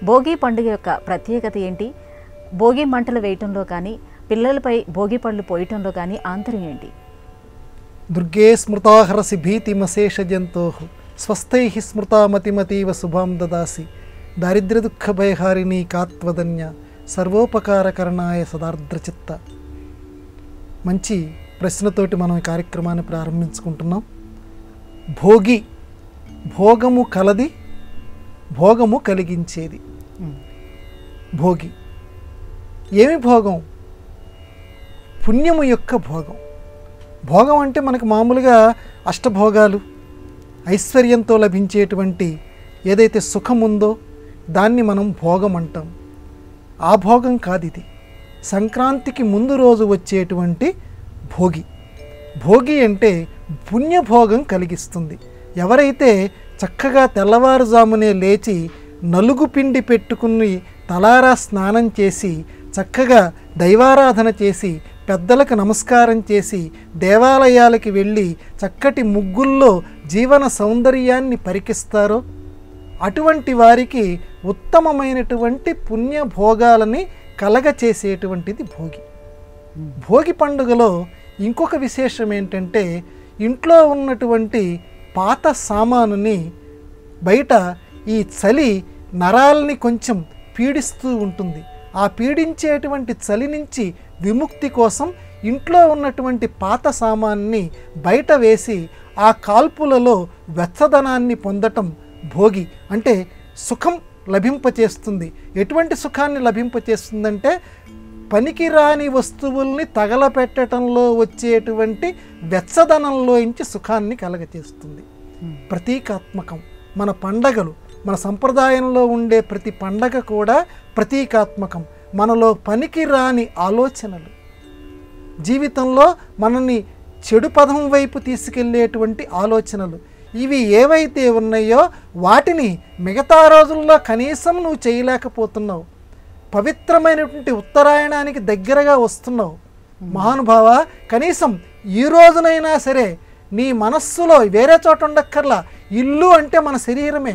భోగి పండుగ యొక్క ప్రత్యేకత ఏంటి భోగి మంటలు వేయటంలో కానీ పిల్లలపై భోగి పళ్ళు పోయటంలో కానీ ఆంతర్యం ఏంటి దుర్గే స్మృతాహరసి భీతిమశేష జంతో స్వస్థై స్మృతామతిమతీవ శుభాం దదాసి దారిద్ర్య దుఃఖ భయహారిణి కాత్వదన్య సర్వోపకారకరణాయ సదార్ద్రచిత్త మంచి ప్రశ్నతోటి మనం ఈ కార్యక్రమాన్ని ప్రారంభించుకుంటున్నాం భోగి భోగము కలది భోగము కలిగించేది భోగి ఏమి భోగం పుణ్యము యొక్క భోగం భోగం అంటే మనకు మామూలుగా అష్టభోగాలు ఐశ్వర్యంతో లభించేటువంటి ఏదైతే సుఖం ఉందో దాన్ని మనం భోగం అంటాం ఆ భోగం కాదు ఇది సంక్రాంతికి ముందు రోజు వచ్చేటువంటి భోగి భోగి అంటే పుణ్యభోగం కలిగిస్తుంది ఎవరైతే చక్కగా తెల్లవారుజామునే లేచి నలుగు పిండి పెట్టుకుని తలారా స్నానం చేసి చక్కగా దైవారాధన చేసి పెద్దలకు నమస్కారం చేసి దేవాలయాలకి వెళ్ళి చక్కటి ముగ్గుల్లో జీవన సౌందర్యాన్ని పరికిస్తారో అటువంటి వారికి ఉత్తమమైనటువంటి పుణ్య భోగాలని కలగచేసేటువంటిది భోగి భోగి పండుగలో ఇంకొక విశేషం ఏంటంటే ఇంట్లో ఉన్నటువంటి పాత సామానుని బయట ఈ చలి నరాల్ని కొంచెం పీడిస్తూ ఉంటుంది ఆ పీడించేటువంటి చలి నుంచి విముక్తి కోసం ఇంట్లో ఉన్నటువంటి పాత సామాన్ని బయట వేసి ఆ కాల్పులలో వెచ్చదనాన్ని పొందటం భోగి అంటే సుఖం లభింపచేస్తుంది ఎటువంటి సుఖాన్ని లభింపచేస్తుందంటే పనికిరాని వస్తువుల్ని తగలపెట్టడంలో వచ్చేటువంటి వెచ్చదనంలోంచి సుఖాన్ని కలగచేస్తుంది ప్రతీకాత్మకం మన పండగలు మన సంప్రదాయంలో ఉండే ప్రతి పండగ కూడా ప్రతీకాత్మకం మనలో పనికిరాని ఆలోచనలు జీవితంలో మనల్ని చెడు పదం వైపు తీసుకెళ్లేటువంటి ఆలోచనలు ఇవి ఏవైతే ఉన్నాయో వాటిని మిగతా రోజుల్లో కనీసం నువ్వు చేయలేకపోతున్నావు పవిత్రమైనటువంటి ఉత్తరాయణానికి దగ్గరగా వస్తున్నావు మహానుభావ కనీసం ఈ రోజునైనా సరే నీ మనస్సులో వేరే చోట ఉండక్కర్లా ఇల్లు అంటే మన శరీరమే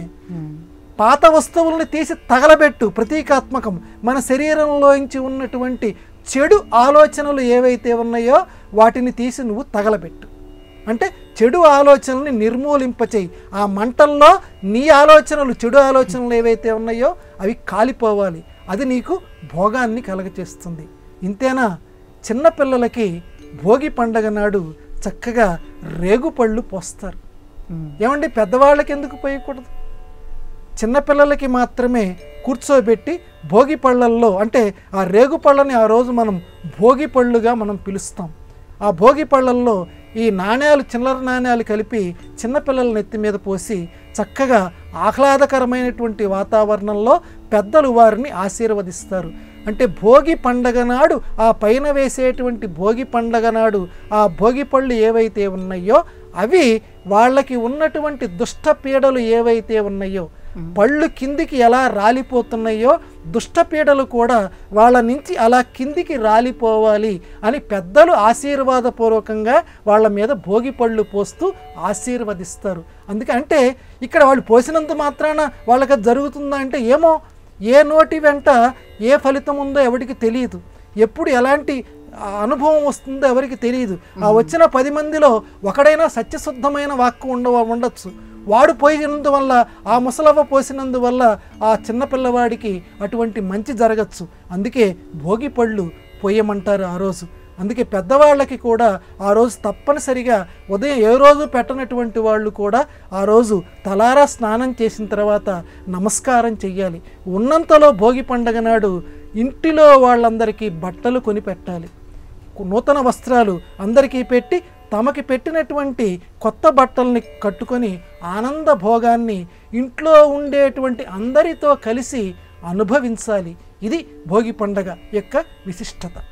పాత వస్తువుల్ని తీసి తగలబెట్టు ప్రతీకాత్మకం మన శరీరంలోంచి ఉన్నటువంటి చెడు ఆలోచనలు ఏవైతే ఉన్నాయో వాటిని తీసి నువ్వు తగలబెట్టు అంటే చెడు ఆలోచనల్ని నిర్మూలింపచేయి ఆ మంటల్లో నీ ఆలోచనలు చెడు ఆలోచనలు ఏవైతే ఉన్నాయో అవి కాలిపోవాలి అది నీకు భోగాన్ని కలగచేస్తుంది ఇంతేనా చిన్నపిల్లలకి భోగి పండగ నాడు చక్కగా రేగుపళ్ళు పోస్తారు ఏమండి పెద్దవాళ్ళకి ఎందుకు పోయకూడదు చిన్నపిల్లలకి మాత్రమే కూర్చోబెట్టి భోగి పళ్ళల్లో అంటే ఆ రేగు పళ్ళని ఆ రోజు మనం భోగి పళ్ళుగా మనం పిలుస్తాం ఆ భోగి పళ్ళల్లో ఈ నాణ్యాలు చిల్లర నాణ్యాలు కలిపి చిన్నపిల్లల నెత్తి మీద పోసి చక్కగా ఆహ్లాదకరమైనటువంటి వాతావరణంలో పెద్దలు వారిని ఆశీర్వదిస్తారు అంటే భోగి పండగ నాడు ఆ పైన వేసేటువంటి భోగి పండగ నాడు ఆ భోగి పళ్ళు ఏవైతే ఉన్నాయో అవి వాళ్ళకి ఉన్నటువంటి దుష్ట పీడలు ఏవైతే ఉన్నాయో పళ్ళు కిందికి ఎలా రాలిపోతున్నాయో దుష్టపీడలు కూడా వాళ్ళ నుంచి అలా కిందికి రాలిపోవాలి అని పెద్దలు ఆశీర్వాదపూర్వకంగా వాళ్ళ మీద భోగి పళ్ళు పోస్తూ ఆశీర్వదిస్తారు అందుకే అంటే ఇక్కడ వాళ్ళు పోసినంత మాత్రాన వాళ్ళకి అది జరుగుతుందా అంటే ఏమో ఏ నోటి వెంట ఏ ఫలితం ఉందో ఎవరికి తెలియదు ఎప్పుడు ఎలాంటి ఆ అనుభవం వస్తుందో ఎవరికి తెలియదు ఆ వచ్చిన పది మందిలో ఒకడైనా సత్యశుద్ధమైన వాక్కు ఉండ ఉండొచ్చు వాడు పోయినందువల్ల ఆ ముసలవ్వ పోసినందువల్ల ఆ చిన్నపిల్లవాడికి అటువంటి మంచి జరగచ్చు అందుకే భోగి పళ్ళు పోయమంటారు ఆ రోజు అందుకే పెద్దవాళ్ళకి కూడా ఆ రోజు తప్పనిసరిగా ఉదయం ఏ రోజు పెట్టనటువంటి వాళ్ళు కూడా ఆ రోజు తలారా స్నానం చేసిన తర్వాత నమస్కారం చెయ్యాలి ఉన్నంతలో భోగి పండగ నాడు ఇంటిలో వాళ్ళందరికీ బట్టలు కొని పెట్టాలి నూతన వస్త్రాలు అందరికీ పెట్టి తమకి పెట్టినటువంటి కొత్త బట్టల్ని కట్టుకొని ఆనంద భోగాన్ని ఇంట్లో ఉండేటువంటి అందరితో కలిసి అనుభవించాలి ఇది భోగి పండగ యొక్క విశిష్టత